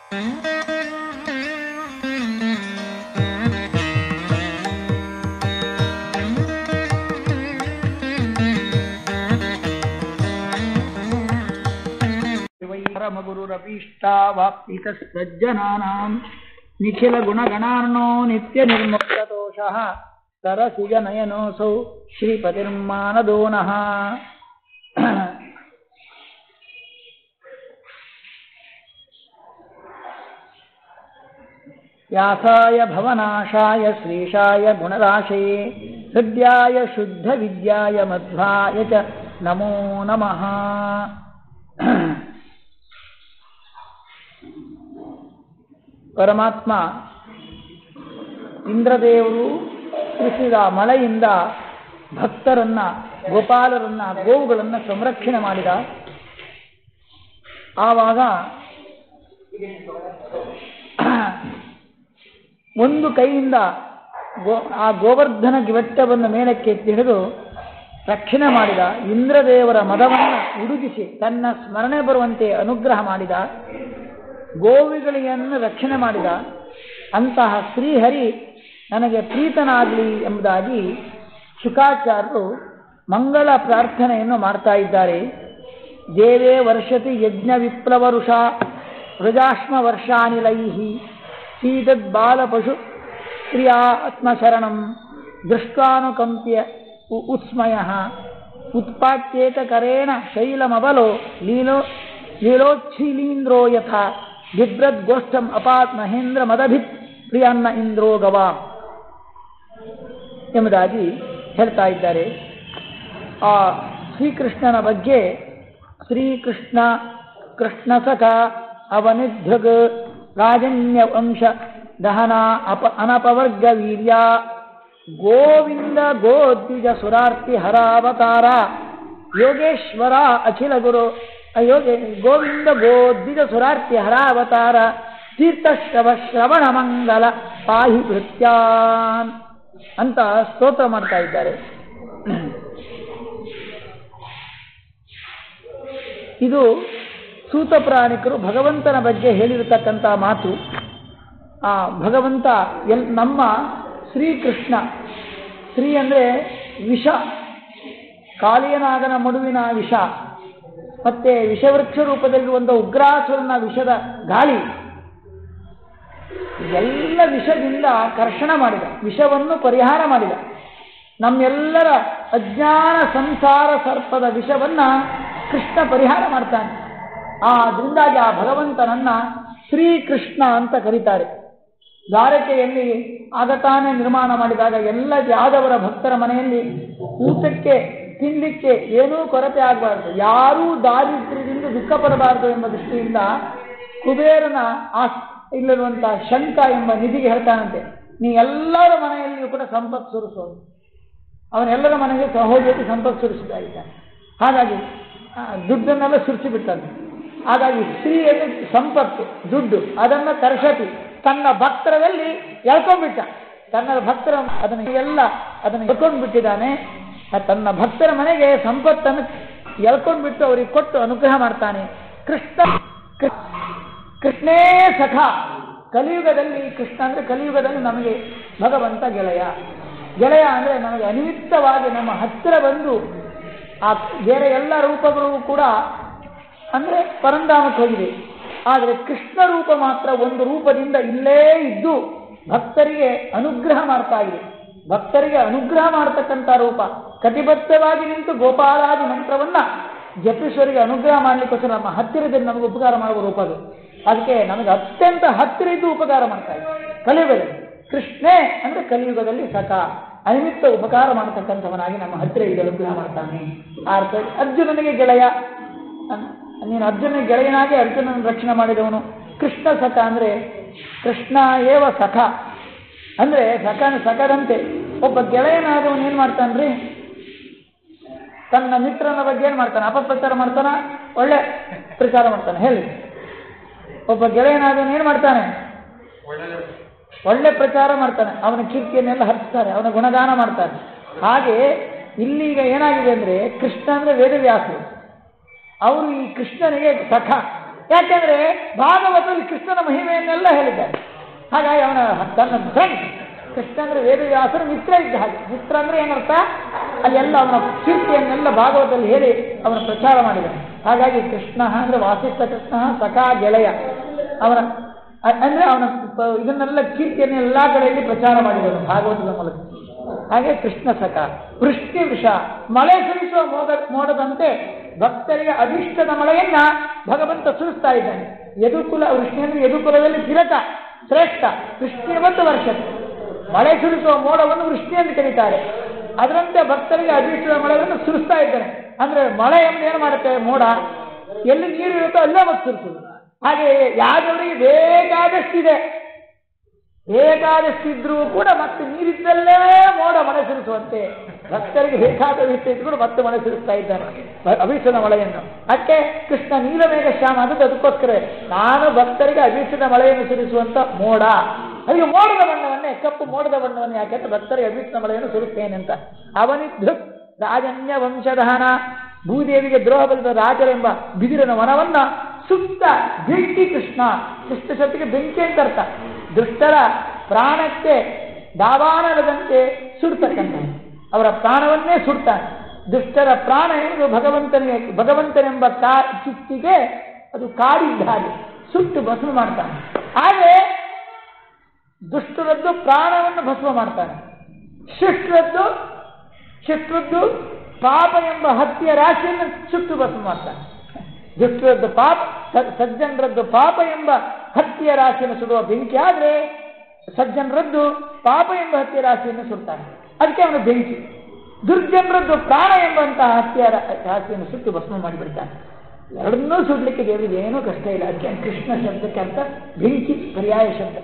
परमगुरुरपीष्टावाप्तितः सज्जनानां निखिलगुणगणार्णो नित्यनिर्मुक्तदोषः सरसिजनयनोऽसौ श्रीपतिर्मानदो नः व्यासाय भवनाशाय श्रीशाय गुणराशये हृद्याय शुद्धविद्याय मध्वाय च नमो नमः ಪರಮಾತ್ಮ ಇಂದ್ರದೇವರು ಕೃಷಿದ ಮಳೆಯಿಂದ ಭಕ್ತರನ್ನ ಗೋಪಾಲರನ್ನ ಗೋವುಗಳನ್ನ ಸಂರಕ್ಷಣೆ ಮಾಡಿದ ಆವಾಗ ಒಂದು ಕೈಯಿಂದ ಗೋ ಆ ಗೋವರ್ಧನ ಗಿವೆಟ್ಟವನ್ನು ಮೇಲಕ್ಕೆ ಎತ್ತಿ ಹಿಡಿದು ರಕ್ಷಣೆ ಮಾಡಿದ ಇಂದ್ರದೇವರ ಮದವನ್ನು ಉಡುಗಿಸಿ ತನ್ನ ಸ್ಮರಣೆ ಬರುವಂತೆ ಅನುಗ್ರಹ ಮಾಡಿದ ಗೋವಿಗಳಿಯನ್ನು ರಕ್ಷಣೆ ಮಾಡಿದ ಅಂತಹ ಶ್ರೀಹರಿ ನನಗೆ ಪ್ರೀತನಾಗಲಿ ಎಂಬುದಾಗಿ ಶುಕಾಚಾರ್ಯರು ಮಂಗಳ ಪ್ರಾರ್ಥನೆಯನ್ನು ಮಾಡ್ತಾ ಇದ್ದಾರೆ ದೇವೇ ವರ್ಷತಿ ಯಜ್ಞ ವಿಪ್ಲವರುಷ ವೃಜಾಶ್ಮ ವರ್ಷಾನಿಲೈ ಸೀದದ್ ಬಾಲಪಶು ಕ್ರಿಯಾತ್ಮಶರಣಂ ದೃಷ್ಟಾನುಕಂಪ್ಯ ಉ- ಉತ್ಸ್ಮಯ ಉತ್ಪಾಟ್ಯೇತಕರೇಣ ಶೈಲಮಬಲೋ ಲೀಲೋ ಲೀಲೋಚ್ಛೀಲೀಂದ್ರೋ ಯಥಾ ಬಿಭ್ರದ್ಗೋಷ್ಠಂ ಅಪಾತ್ ಮಹೇಂದ್ರ ಮದಭಿತ್ ಪ್ರಿಯನ್ನ ಇಂದ್ರೋ ಗವಾ ಎಂಬುದಾಗಿ ಹೇಳ್ತಾ ಇದ್ದಾರೆ ಆ ಶ್ರೀಕೃಷ್ಣನ ಬಗ್ಗೆ ಶ್ರೀಕೃಷ್ಣ ಕೃಷ್ಣ ಸಖ ಅವನಿಧೃಗ್ ರಾಜನ್ಯ ವಂಶ ದಹನ ಅಪ ಅನಪವರ್ಗ ವೀರ್ಯ ಗೋವಿಂದ ಗೋದ್ವಿಜ ಸುರಾರ್ತಿ ಹರಾವತಾರ ಯೋಗೇಶ್ವರ ಅಖಿಲ ಗುರು ಯೋಗೆ ಗೋವಿಂದ ಗೋದ್ವಿಜ ಸುರಾರ್ತಿ ಹರಾವತಾರ ತೀರ್ಥಶ್ರವ ಶ್ರವಣ ಮಂಗಲ ಪಾಹಿ ಭೃತ್ಯಾನ್ ಅಂತ ಸ್ತೋತ್ರ ಮಾಡ್ತಾ ಇದ್ದಾರೆ ಇದು ಸೂತ ಪ್ರಾಣಿಕರು ಭಗವಂತನ ಬಗ್ಗೆ ಹೇಳಿರತಕ್ಕಂಥ ಮಾತು ಆ ಭಗವಂತ ಎಲ್ ನಮ್ಮ ಶ್ರೀಕೃಷ್ಣ ಶ್ರೀ ಅಂದರೆ ವಿಷ ಕಾಳಿಯನಾಗನ ಮಡುವಿನ ವಿಷ ಮತ್ತೆ ವಿಷವೃಕ್ಷ ರೂಪದಲ್ಲಿರುವಂಥ ಉಗ್ರಾಸುರನ ವಿಷದ ಗಾಳಿ ಎಲ್ಲ ವಿಷದಿಂದ ಕರ್ಷಣ ಮಾಡಿದ ವಿಷವನ್ನು ಪರಿಹಾರ ಮಾಡಿದ ನಮ್ಮೆಲ್ಲರ ಅಜ್ಞಾನ ಸಂಸಾರ ಸರ್ಪದ ವಿಷವನ್ನ ಕೃಷ್ಣ ಪರಿಹಾರ ಮಾಡ್ತಾನೆ ಆದ್ರಿಂದಾಗಿ ಆ ಭಗವಂತನನ್ನ ಶ್ರೀಕೃಷ್ಣ ಅಂತ ಕರೀತಾರೆ ದ್ವಾರಕೆಯಲ್ಲಿ ಆಗತಾನೆ ನಿರ್ಮಾಣ ಮಾಡಿದಾಗ ಎಲ್ಲ ಯಾದವರ ಭಕ್ತರ ಮನೆಯಲ್ಲಿ ಊಟಕ್ಕೆ ತಿನ್ಲಿಕ್ಕೆ ಏನೂ ಕೊರತೆ ಆಗಬಾರದು ಯಾರೂ ದಾರಿದ್ರ್ಯದಿಂದ ದುಃಖ ಪಡಬಾರದು ಎಂಬ ದೃಷ್ಟಿಯಿಂದ ಕುಬೇರನ ಆ ಇಲ್ಲಿರುವಂತಹ ಶಂಕ ಎಂಬ ನಿಧಿಗೆ ಹೇಳ್ತಾನಂತೆ ನೀ ಎಲ್ಲರ ಮನೆಯಲ್ಲಿಯೂ ಕೂಡ ಸಂಪತ್ತು ಸುರಿಸೋದು ಅವನೆಲ್ಲರ ಮನೆಗೆ ಸಹೋದರಿ ಸಂಪತ್ತು ಸುರಿಸ್ತಾ ಇದ್ದಾನೆ ಹಾಗಾಗಿ ಆ, ದುಡ್ಡನ್ನೆಲ್ಲ ಸುರಿಸಿ ಬಿಡ್ತಾನೆ ಹಾಗಾಗಿ ಸ್ತ್ರೀಯಲ್ಲಿ ಸಂಪತ್ತು ದುಡ್ಡು ಅದನ್ನ ತರಸತಿ ತನ್ನ ಭಕ್ತರದಲ್ಲಿ ಎಳ್ಕೊಂಡ್ಬಿಟ್ಟ ತನ್ನ ಭಕ್ತರ ಅದನ್ನ ಎಲ್ಲ ಅದನ್ನು ಎಳ್ಕೊಂಡು ಬಿಟ್ಟಿದ್ದಾನೆ ಆ ತನ್ನ ಭಕ್ತರ ಮನೆಗೆ ಸಂಪತ್ತನ್ನು ಎಳ್ಕೊಂಡ್ಬಿಟ್ಟು ಅವರಿಗೆ ಕೊಟ್ಟು ಅನುಗ್ರಹ ಮಾಡ್ತಾನೆ ಕೃಷ್ಣ ಕೃ- ಕೃಷ್ಣೇ ಸಖ ಕಲಿಯುಗದಲ್ಲಿ ಕೃಷ್ಣ ಅಂದ್ರೆ ಕಲಿಯುಗದಲ್ಲಿ ನಮಗೆ ಭಗವಂತ ಗೆಳೆಯ ಗೆಳೆಯ ಅಂದ್ರೆ ನಮಗೆ ಅನಿಮಿತ್ತವಾಗಿ ನಮ್ಮ ಹತ್ತಿರ ಬಂದು ಆ ಬೇರೆ ಎಲ್ಲ ರೂಪಗಳು ಕೂಡ ಅಂದ್ರೆ ಪರಂಧಾಮಕ್ಕೆ ಹೋಗಿದೆ ಆದರೆ ಕೃಷ್ಣ ರೂಪ ಮಾತ್ರ ಒಂದು ರೂಪದಿಂದ ಇಲ್ಲೇ ಇದ್ದು ಭಕ್ತರಿಗೆ ಅನುಗ್ರಹ ಮಾಡ್ತಾ ಇದೆ ಭಕ್ತರಿಗೆ ಅನುಗ್ರಹ ಮಾಡತಕ್ಕಂಥ ರೂಪ ಕಟಿಬದ್ಧವಾಗಿ ನಿಂತು ಗೋಪಾಲಾದಿ ಮಂತ್ರವನ್ನ ಜಪೇಶ್ವರಿಗೆ ಅನುಗ್ರಹ ಮಾಡಲಿಕ್ಕೋಸ್ಕರ ನಮ್ಮ ಹತ್ತಿರದಲ್ಲಿ ನಮಗೆ ಉಪಕಾರ ಮಾಡುವ ರೂಪ ಅದು ಅದಕ್ಕೆ ನಮಗೆ ಅತ್ಯಂತ ಹತ್ತಿರ ಇದ್ದು ಉಪಕಾರ ಮಾಡ್ತಾ ಇದೆ ಕಲಿಯುಗದಲ್ಲಿ ಕೃಷ್ಣೇ ಅಂದ್ರೆ ಕಲಿಯುಗದಲ್ಲಿ ಸಖ ಅನಿಮಿತ್ತ ಉಪಕಾರ ಮಾಡತಕ್ಕಂಥವನಾಗಿ ನಮ್ಮ ಹತ್ತಿರ ಇದು ಅನುಗ್ರಹ ಮಾಡ್ತಾನೆ ಆ ಅರ್ಥದಲ್ಲಿ ಅರ್ಜುನನಿಗೆ ಗೆಳೆಯ ಅನ್- ನೀನು ಅರ್ಜುನ ಗೆಳೆಯನಾಗಿ ಅರ್ಜುನನ ರಕ್ಷಣೆ ಮಾಡಿದವನು ಕೃಷ್ಣ ಸಖ ಅಂದ್ರೆ ಕೃಷ್ಣ ಏವ ಸಖ ಅಂದ್ರೆ ಸಖ ಸಖದಂತೆ ಒಬ್ಬ ಗೆಳೆಯನಾದವನು ಏನ್ ಮಾಡ್ತಾನ್ರಿ ತನ್ನ ಮಿತ್ರನ ಬಗ್ಗೆ ಏನ್ ಮಾಡ್ತಾನೆ ಅಪಪ್ರಚಾರ ಮಾಡ್ತಾನ ಒಳ್ಳೆ ಪ್ರಚಾರ ಮಾಡ್ತಾನೆ ಹೇಳಿ ಒಬ್ಬ ಗೆಳೆಯನಾದವನು ಏನ್ ಮಾಡ್ತಾನೆ ಒಳ್ಳೆ ಪ್ರಚಾರ ಮಾಡ್ತಾನೆ ಅವನ ಕೀರ್ತಿಯನ್ನೆಲ್ಲ ಹರಿಸ್ತಾರೆ ಅವನ ಗುಣಗಾನ ಮಾಡ್ತಾನೆ ಹಾಗೆ ಇಲ್ಲೀಗ ಏನಾಗಿದೆ ಅಂದ್ರೆ ಕೃಷ್ಣ ಅಂದ್ರೆ ವೇದವ್ಯಾಸರು ಅವರು ಈ ಕೃಷ್ಣನಿಗೆ ಸಖ ಯಾಕೆಂದ್ರೆ ಭಾಗವತದಲ್ಲಿ ಕೃಷ್ಣನ ಮಹಿಮೆಯನ್ನೆಲ್ಲ ಹೇಳಿದ್ದಾರೆ ಹಾಗಾಗಿ ಅವನ ತನ್ನ ಫ್ರೆಂಡ್ ಕೃಷ್ಣ ಅಂದ್ರೆ ವೇದವ್ಯಾಸರ ಮಿತ್ರ ಇದ್ದ ಹಾಗೆ ಮಿತ್ರ ಅಂದ್ರೆ ಏನರ್ಥ ಅಲ್ಲೆಲ್ಲ ಅವನ ಕೀರ್ತಿಯನ್ನೆಲ್ಲ ಭಾಗವತದಲ್ಲಿ ಹೇಳಿ ಅವನ ಪ್ರಚಾರ ಮಾಡಿದ್ದಾನೆ ಹಾಗಾಗಿ ಕೃಷ್ಣ ಅಂದ್ರೆ ವಾಸಿಷ್ಠ ಕೃಷ್ಣ ಸಖಾ ಗೆಳೆಯ ಅವನ ಅ- ಅಂದ್ರೆ ಅವನ ಪ- ಇದನ್ನೆಲ್ಲ ಕೀರ್ತಿಯನ್ನು ಎಲ್ಲಾ ಕಡೆಯಲ್ಲಿ ಪ್ರಚಾರ ಮಾಡಿದನು ಭಾಗವತದ ಮೂಲಕ ಹಾಗೆ ಕೃಷ್ಣ ಸಖ ವೃಷ್ಟಿ ವೃಷ ಮಳೆ ಸುರಿಸುವ ಮೋದ ಮೋಡದಂತೆ ಭಕ್ತರಿಗೆ ಅಭಿಷ್ಟದ ಮಳೆಯನ್ನ ಭಗವಂತ ಸುರಿಸ್ತಾ ಇದ್ದಾನೆ ಯದುಕುಲ ವೃಷ್ಟಿ ಅಂದ್ರೆ ಯದುಕುಲದಲ್ಲಿ ತಿಲಕ ಶ್ರೇಷ್ಠ ವೃಷ್ಟಿ ಮತ್ತು ವರ್ಷ ಮಳೆ ಸುರಿಸುವ ಮೋಡವನ್ನು ವೃಷ್ಟಿ ಎಂದು ಕರೀತಾರೆ ಅದರಂತೆ ಭಕ್ತರಿಗೆ ಅಭಿಷ್ಟದ ಮಳೆಯನ್ನು ಸುರಿಸ್ತಾ ಇದ್ದಾನೆ ಅಂದ್ರೆ ಮಳೆ ಎಂದು ಏನು ಮಾಡುತ್ತೆ ಮೋಡ ಎಲ್ಲಿ ನೀರು ಇರುತ್ತೋ ಅಲ್ಲೇ ಮತ್ತೆ ಸುರಿಸುದು ಹಾಗೆ ಯಾವ್ದವರಿಗೆ ಬೇಕಾದಷ್ಟಿದೆ ಬೇಕಾದಷ್ಟಿದ್ರೂ ಕೂಡ ಮತ್ತೆ ನೀರಿದ್ದಲ್ಲೇ ಮೋಡ ಮಳೆ ಸುರಿಸುವಂತೆ ಭಕ್ತರಿಗೆ ಬೇಕಾದ ಇದ್ರೂ ಮತ್ತೆ ಮಳೆ ಸುರಿಸ್ತಾ ಇದ್ದಾನೆ ಭ- ಅಭೀಷ್ಟದ ಮಳೆಯನ್ನು ಅದಕ್ಕೆ ಕೃಷ್ಣ ನೀಲಮೇಘ ಶ್ಯಾಮ ಅಂತ ಅದಕ್ಕೋಸ್ಕರ ನಾನು ಭಕ್ತರಿಗೆ ಅಭೀಷ್ಟದ ಮಳೆಯನ್ನು ಸುರಿಸುವಂತ ಮೋಡ ಅದಕ್ಕೆ ಮೋಡದ ಬಣ್ಣವನ್ನೇ ಕಪ್ಪು ಮೋಡದ ಬಣ್ಣವನ್ನು ಯಾಕೆಂದ್ರೆ ಭಕ್ತರಿಗೆ ಅಭೀಷ್ಟದ ಮಳೆಯನ್ನು ಸುರಿಸ್ತೇನೆ ಅಂತ ಅವನಿದ್ದು ರಾಜನ್ಯ ವಂಶದಹನ ಭೂದೇವಿಗೆ ದ್ರೋಹ ಬಲಿದ ರಾಜರೆಂಬ ಬಿದಿರಿನ ವನವನ್ನ ಸುತ್ತ ಬೆಂಕಿ ಕೃಷ್ಣ ಕೃಷ್ಣ ಶಬ್ದಕ್ಕೆ ಬೆಂಕಿ ಅಂತ ಅರ್ಥ ದುಷ್ಟರ ಪ್ರಾಣಕ್ಕೆ ದಾವಾನರದಂತೆ ಸುಡ್ತಕ್ಕಂಥ ಅವರ ಪ್ರಾಣವನ್ನೇ ಸುಡ್ತಾನೆ ದುಷ್ಟರ ಪ್ರಾಣ ಏನು ಭಗವಂತನಿಗೆ ಭಗವಂತನೆಂಬ ಕಾ ಚಿತ್ತಿಗೆ ಅದು ಕಾಡಿದ್ದ ಹಾಗೆ ಸುಟ್ಟು ಭಸ್ಮ ಮಾಡ್ತಾನೆ ಹಾಗೆ ದುಷ್ಟರದ್ದು ಪ್ರಾಣವನ್ನು ಭಸ್ಮ ಮಾಡ್ತಾನೆ ಶಿಷ್ಟರದ್ದು ಶಿಷ್ಟರದ್ದು ಪಾಪ ಎಂಬ ಹತ್ಯೆಯ ರಾಶಿಯನ್ನು ಸುಟ್ಟು ಭಸ್ಮ ಮಾಡ್ತಾನೆ ದುಷ್ಟರದ್ದು ಪಾಪ ಸ- ಸಜ್ಜನರದ್ದು ಪಾಪ ಎಂಬ ಹತ್ಯೆಯ ರಾಶಿಯನ್ನು ಸುಡುವ ಬೆಂಕಿ ಆದ್ರೆ ಸಜ್ಜನರದ್ದು ಪಾಪ ಎಂಬ ಹತ್ಯೆಯ ರಾಶಿಯನ್ನು ಸುಡ್ತಾನೆ ಅದಕ್ಕೆ ಅವನು ಬೆಂಕಿ ದುರ್ಜನರದ್ದು ಪ್ರಾಣ ಎಂಬಂತಹ ಹತ್ಯೆಯ ರಾ- ರಾಶಿಯನ್ನು ಸುಟ್ಟು ಭಸ್ಮ ಮಾಡಿಬಿಡ್ತಾನೆ ಎರಡನ್ನೂ ಸುಡ್ಲಿಕ್ಕೆ ದೇವರಿಗೆ ಏನೂ ಕಷ್ಟ ಇಲ್ಲ ಅದಕ್ಕೆ ಕೃಷ್ಣ ಶಬ್ದಕ್ಕೆ ಅರ್ಥ ಬೆಂಕಿ ಪರ್ಯಾಯ ಶಬ್ದ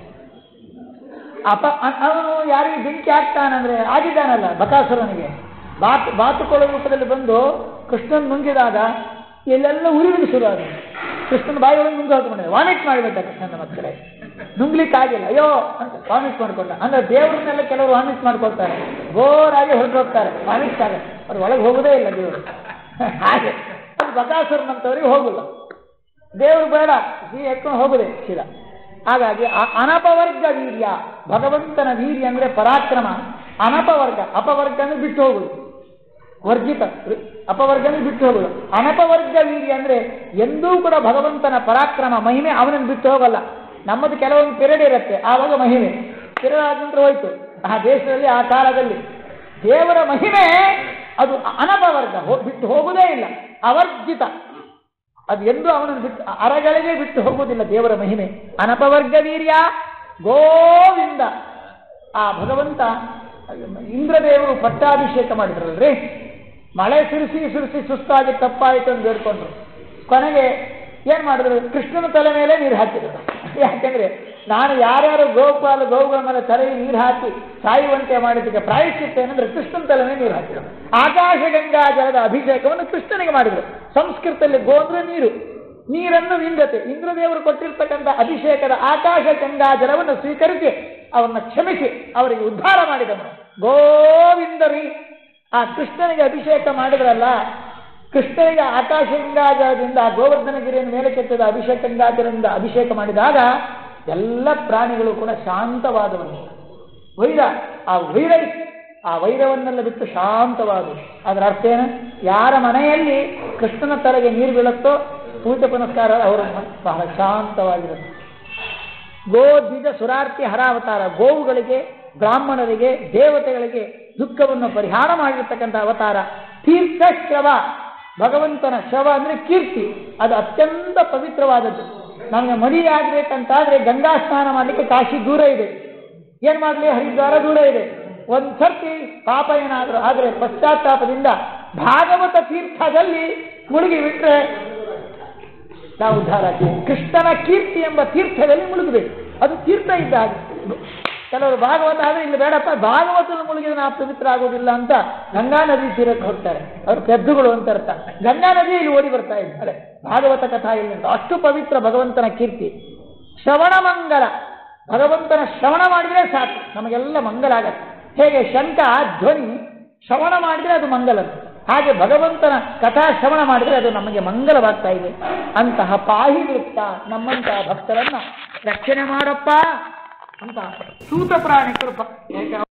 ಅಪ ಅ- ಅವನು ಯಾರಿಗೆ ಬೆಂಕಿ ಹಾಕ್ತಾನಂದ್ರೆ ಆಗಿದ್ದಾನಲ್ಲ ಬಕಾಸುರನಿಗೆ ಬಾತು ಬಾತುಕೋಳ ರೂಪದಲ್ಲಿ ಬಂದು ಕೃಷ್ಣನ್ ನುಂಗಿದಾಗ ಇಲ್ಲೆಲ್ಲ ಉರಿಲಿಕ್ಕೆ ಶುರು ಆದ ಕೃಷ್ಣನ ಬಾಯಿಯೊಳಗೆ ನುಂಗು ಹಾಕೊಂಡ ವಾಮಿಟ್ ಮಾಡಿಬಿಟ್ಟ ಕೃಷ್ಣನ ಮಕ್ಕಳೇ ನುಂಗ್ಲಿಕ್ಕೆ ಆಗಿಲ್ಲ ಅಯ್ಯೋ ಅಂತ ವಾಮಿಟ್ ಮಾಡ್ಕೊಂಡ ಅಂದ್ರೆ ದೇವರನ್ನೆಲ್ಲ ಕೆಲವರು ವಾಮಿಟ್ ಮಾಡ್ಕೊಳ್ತಾರೆ ಬೋರಾಗಿ ಹೊರಟು ಹೋಗ್ತಾರೆ ವಾಮಿಟ್ ಆಗ ಅವ್ರು ಒಳಗೆ ಹೋಗೋದೇ ಇಲ್ಲ ದೇವರು ಹಾಗೆ ಅದು ಬಕಾಸುರನಂತವ್ರಿಗೆ ಹೋಗಲ್ಲ ದೇವರು ಬೇಡ ಈ ಎತ್ಕೊಂಡು ಹೋಗುದೆ ಶಿಲ ಹಾಗಾಗಿ ಆ- ಅನಪವರ್ಗ ವೀರ್ಯ ಭಗವಂತನ ವೀರ್ಯ ಅಂದ್ರೆ ಪರಾಕ್ರಮ ಅನಪವರ್ಗ ಅಪವರ್ಗ ಅಂದ್ರೆ ಬಿಟ್ಟು ಹೋಗುದು ವರ್ಜಿತ ಅಪವರ್ಗ ಅಂದ್ರೆ ಬಿಟ್ಟು ಹೋಗುದು ಅನಪವರ್ಗ ವೀರ್ಯ ಅಂದ್ರೆ ಎಂದೂ ಕೂಡ ಭಗವಂತನ ಪರಾಕ್ರಮ ಮಹಿಮೆ ಅವನನ್ನು ಬಿಟ್ಟು ಹೋಗಲ್ಲ ನಮ್ಮದು ಕೆಲವೊಂದು ಪೆರಡ್ ಇರುತ್ತೆ ಆವಾಗ ಮಹಿಮೆ ಪೆರಡ್ ಆದ ನಂತರ ಹೋಯ್ತು ಆ ದೇಶದಲ್ಲಿ ಆ ಕಾಲದಲ್ಲಿ ದೇವರ ಮಹಿಮೆ ಅದು ಅನಪವರ್ಗ ಹೋ- ಬಿಟ್ಟು ಹೋಗುವುದೇ ಇಲ್ಲ ಅವರ್ಜಿತ ಅದು ಎಂದು ಅವನನ್ನು ಬಿಟ್ಟು ಅರಗಳಿಗೆ ಬಿಟ್ಟು ಹೋಗುವುದಿಲ್ಲ ದೇವರ ಮಹಿಮೆ ಅನಪವರ್ಗ ವೀರ್ಯ ಗೋವಿಂದ ಆ ಭಗವಂತ ಇಂದ್ರದೇವರು ಪಟ್ಟಾಭಿಷೇಕ ಮಾಡಿದ್ರಲ್ರಿ ಮಳೆ ಸುರಿಸಿ ಸುರಿಸಿ ಸುಸ್ತಾಗಿ ತಪ್ಪಾಯಿತು ಅಂತ ಬೇಡ್ಕೊಂಡ್ರು ಕೊನೆಗೆ ಏನ್ ಮಾಡಿದ್ರು ಕೃಷ್ಣನ ತಲೆ ಮೇಲೆ ನೀರು ಹಾಕಿದ್ರು ಯಾಕೆಂದ್ರೆ ನಾನು ಯಾರ್ಯಾರು ಗೋಪಾಲ ಗೋವುಗಳ ಮೇಲೆ ತಲೆಗೆ ನೀರು ಹಾಕಿ ಸಾಯುವಂತೆ ಮಾಡಿದ್ದಕ್ಕೆ ಪ್ರಾಯಶ್ಚಿತ್ತ ಏನಂದ್ರೆ ಕೃಷ್ಣನ ತಲೆ ಮೇಲೆ ನೀರು ಹಾಕಿದ್ರು ಆಕಾಶ ಗಂಗಾ ಜಲದ ಅಭಿಷೇಕವನ್ನು ಕೃಷ್ಣನಿಗೆ ಮಾಡಿದ್ರು ಸಂಸ್ಕೃತದಲ್ಲಿ ಗೋ ಅಂದ್ರೆ ನೀರು ನೀರನ್ನು ವಿಂದತೆ ಇಂದ್ರದೇವರು ಕೊಟ್ಟಿರ್ತಕ್ಕಂಥ ಅಭಿಷೇಕದ ಆಕಾಶ ಗಂಗಾ ಜಲವನ್ನು ಸ್ವೀಕರಿಸಿ ಅವರನ್ನ ಕ್ಷಮಿಸಿ ಅವರಿಗೆ ಉದ್ಧಾರ ಮಾಡಿದವನು ಗೋವಿಂದರಿ ಆ ಕೃಷ್ಣನಿಗೆ ಅಭಿಷೇಕ ಮಾಡಿದ್ರಲ್ಲ ಕೃಷ್ಣನಿಗೆ ಆಕಾಶ ಗಂಗಾಜಲದಿಂದ ಆ ಗೋವರ್ಧನಗಿರಿಯನ್ನು ಮೇಲೆ ಕೆತ್ತದ ಅಭಿಷೇಕ ಗಂಗಾಜಲದಿಂದ ಅಭಿಷೇಕ ಮಾಡಿದಾಗ ಎಲ್ಲ ಪ್ರಾಣಿಗಳು ಕೂಡ ಶಾಂತವಾದವನು ವೈರ ಆ ವೈರ ಆ ವೈರವನ್ನೆಲ್ಲ ಬಿಟ್ಟು ಶಾಂತವಾದವು ಅದರ ಅರ್ಥ ಏನು ಯಾರ ಮನೆಯಲ್ಲಿ ಕೃಷ್ಣನ ತಲೆಗೆ ನೀರು ಬೀಳುತ್ತೋ ಪೂಜೆ ಪುನಸ್ಕಾರ ಅವರ ಮನ- ಬಹಳ ಶಾಂತವಾಗಿರುತ್ತೆ ಗೋ ದ್ವಿಜ ಸುರಾರ್ತಿ ಹರಾವತಾರ ಗೋವುಗಳಿಗೆ ಬ್ರಾಹ್ಮಣರಿಗೆ ದೇವತೆಗಳಿಗೆ ದುಃಖವನ್ನು ಪರಿಹಾರ ಮಾಡಿರ್ತಕ್ಕಂಥ ಅವತಾರ ತೀರ್ಥ ಶ್ರವ ಭಗವಂತನ ಶವ ಅಂದ್ರೆ ಕೀರ್ತಿ ಅದು ಅತ್ಯಂತ ಪವಿತ್ರವಾದದ್ದು ನಮಗೆ ಮದುವೆ ಆಗ್ಬೇಕಂತಾದ್ರೆ ಗಂಗಾ ಸ್ನಾನ ಮಾಡಲಿಕ್ಕೆ ಕಾಶಿ ದೂರ ಇದೆ ಏನ್ ಮಾಡ್ಲಿ ಹರಿದ್ವಾರ ದೂರ ಇದೆ ಒಂದ್ ಸರ್ತಿ ಪಾಪ ಏನಾದರೂ ಆದ್ರೆ ಪಶ್ಚಾತ್ತಾಪದಿಂದ ಭಾಗವತ ತೀರ್ಥದಲ್ಲಿ ಮುಳುಗಿ ಬಿಟ್ರೆ ನಾವು ಉದ್ಧಾರ ಆಗ್ತೀವಿ ಕೃಷ್ಣನ ಕೀರ್ತಿ ಎಂಬ ತೀರ್ಥದಲ್ಲಿ ಮುಳುಗಬೇಕು ಅದು ತೀರ್ಥ ಇದ್ದ ಹಾಗೆ ಕೆಲವರು ಭಾಗವತ ಆದ್ರೆ ಇಲ್ಲಿ ಬೇಡಪ್ಪ ಭಾಗವತದಲ್ಲಿ ಮುಳುಗಿದ್ರೆ ನಾವು ಪವಿತ್ರ ಆಗೋದಿಲ್ಲ ಅಂತ ಗಂಗಾ ನದಿ ತೀರಕ್ಕೆ ಹೋಗ್ತಾರೆ ಅವರು ಪೆದ್ದುಗಳು ಅಂತ ಅರ್ಥ ಗಂಗಾ ನದಿ ಇಲ್ಲಿ ಓಡಿ ಬರ್ತಾ ಇದ್ದಾರೆ ಭಾಗವತ ಕಥಾ ಇಲ್ಲಿ ಅಂತ ಅಷ್ಟು ಪವಿತ್ರ ಭಗವಂತನ ಕೀರ್ತಿ ಶ್ರವಣ ಮಂಗಲ ಭಗವಂತನ ಶ್ರವಣ ಮಾಡಿದ್ರೆ ಸಾಕು ನಮಗೆಲ್ಲ ಮಂಗಲ ಆಗತ್ತೆ ಹೇಗೆ ಶಂಕ ಧ್ವನಿ ಶ್ರವಣ ಮಾಡಿದ್ರೆ ಅದು ಮಂಗಲ ಹಾಗೆ ಭಗವಂತನ ಕಥಾ ಶ್ರವಣ ಮಾಡಿದರೆ ಅದು ನಮಗೆ ಮಂಗಲವಾಗ್ತಾ ಇದೆ ಅಂತಹ ಪಾಹಿ ವೃತ್ತ ನಮ್ಮಂತಹ ಭಕ್ತರನ್ನ ರಕ್ಷಣೆ ಮಾಡಪ್ಪ ಅಂತ ಸೂತ ಪ್ರಾಣಿ ಕೃಪ ಯಾಕೆ